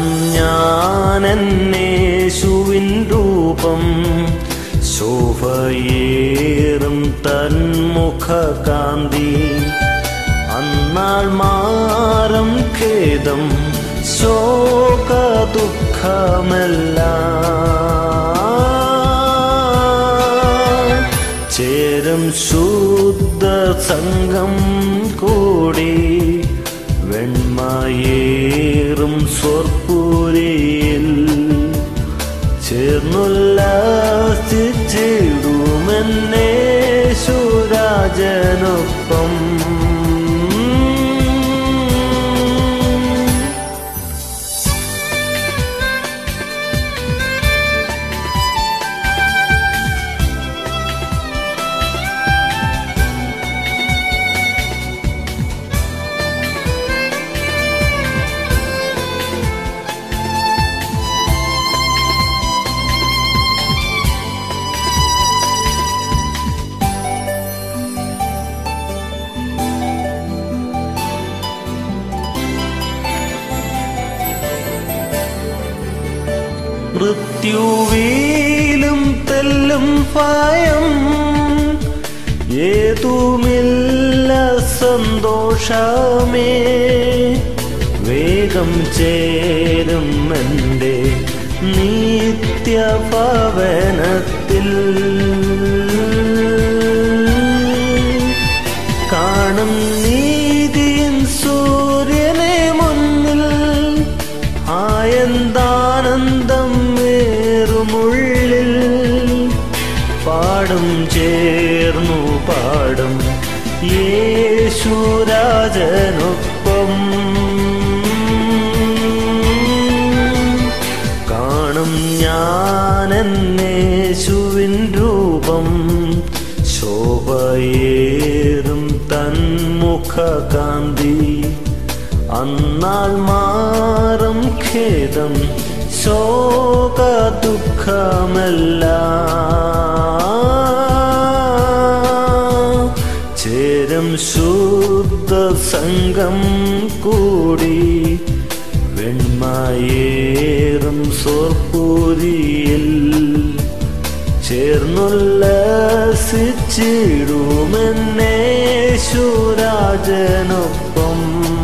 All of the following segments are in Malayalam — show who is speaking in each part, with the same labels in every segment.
Speaker 1: ഞാൻ എന്നേശുവിൻ രൂപം ശോഭയേറും തന്മുഖകാന്തി അന്നാൾ മാറും ഖേദം ശോക ദുഃഖമെല്ലാം ചേരും ശുദ്ധ സംഘം കൂടി വെണ്മയേറും സ്വർപ്പൂരിയിൽ ചേർന്നുല്ലാസിച്ചിടുമെന്നേ ശുരാജനൊപ്പം മൃത്യുവീലും തെല്ലും ഭയം ഏതുമില്ല സന്തോഷമേ വേഗം ചേരും എൻ്റെ നിത്യഭവനത്തിൽ കാണും നീതിயின் സൂര്യനെ മുന്നിൽ ആയന്താനന്ദം ഏറുമുള്ളിൽ പാടും ചേർന്നു പാടും യേശുരാജനൊപ്പം കാണും ഞാൻ എന്നേശുവിൻ രൂപം ശോഭയേറും തന്മുഖകാന്തി അന്നാൾ മാറും ഖേദം ശോക ദുഃഖമെല്ലാം ചേരും ശുദ്ധ സംഘം കൂടി വെണ്മയേറും സോർപ്പൂരിയിൽ ചേർന്നുല്ലസിച്ചിടുമെന്നേ ശുരാജനൊപ്പം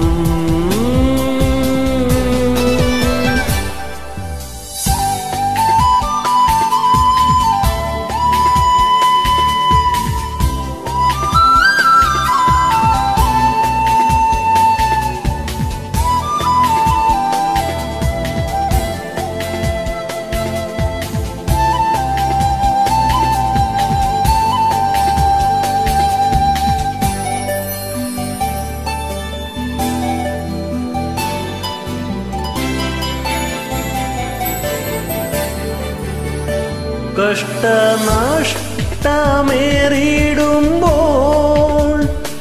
Speaker 1: കഷ്ടനഷ്ടമേറിടുമ്പോൾ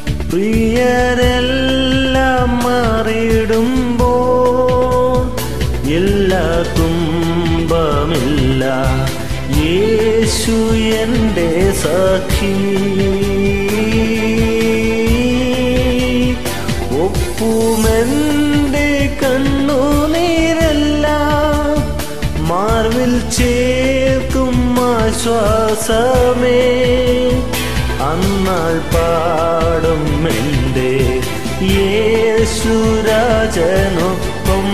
Speaker 1: പ്രിയരെല്ലാം മാറിടുമ്പോൾ ഇല്ല തുമ്പമില്ല യേശു എൻ്റെ സഖി ഒപ്പുമെൻ്റെ കണ്ണുനീരെല്ലാം മാർവിൽ ചേർക്കും ആശ്വാസമേ അന്നാൾ പാടും എൻ്റെ യേശുരാജനൊപ്പം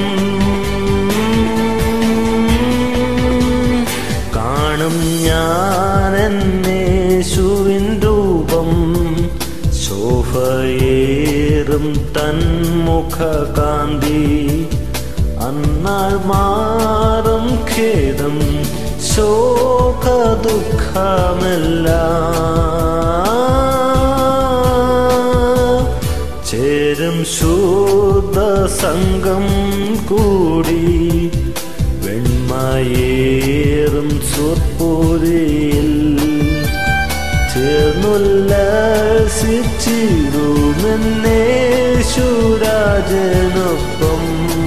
Speaker 1: കാണും ഞാൻ എന്നേശുവിൻ രൂപം ശോഭയേറും തന്മുഖകാന്തി അന്നാൾ മാറും ഖേദം ശോക ദുഃഖമെല്ലാം ചേരും ശുദ്ധ സംഘം കൂടി വെണ്മയേറും സ്വപ്പൂരിയിൽ ചേർന്നുല്ലസിച്ചിടുമെന്നേ ശുരാജനൊപ്പം